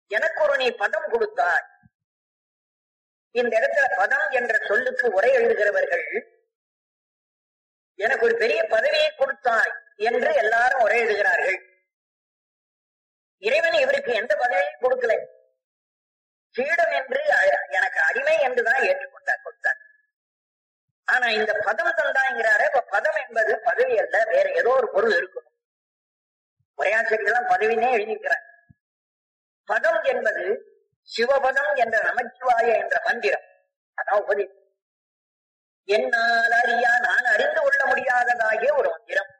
எனக்கு ஒரு நீ பதம் கொடுத்தாய் இந்த இடத்துல பதம் என்ற சொல்லுக்கு உரை எழுதுகிறவர்கள் எனக்கு ஒரு பெரிய பதவியை கொடுத்தாய் என்று எல்லாரும் உரை எழுதுகிறார்கள் இறைவன் இவருக்கு எந்த பதவியும் கொடுக்கல சீடம் என்று அ- எனக்கு அடிமை என்றுதான் ஏற்றுக்கொண்டார் கொடுத்தார் ஆனா இந்த பதம் தந்தாங்கிறாரு இப்ப பதம் என்பது பதவி அல்ல வேற ஏதோ ஒரு பொருள் இருக்கும் உரையாசிரியெல்லாம் பதவினே எழுதியிருக்கிறார் பதம் என்பது சிவபதம் என்ற நமச்சிவாய என்ற மந்திரம் அதான் உபதேசம் என்னால் அறியா நான் அறிந்து கொள்ள முடியாததாகிய ஒரு மந்திரம்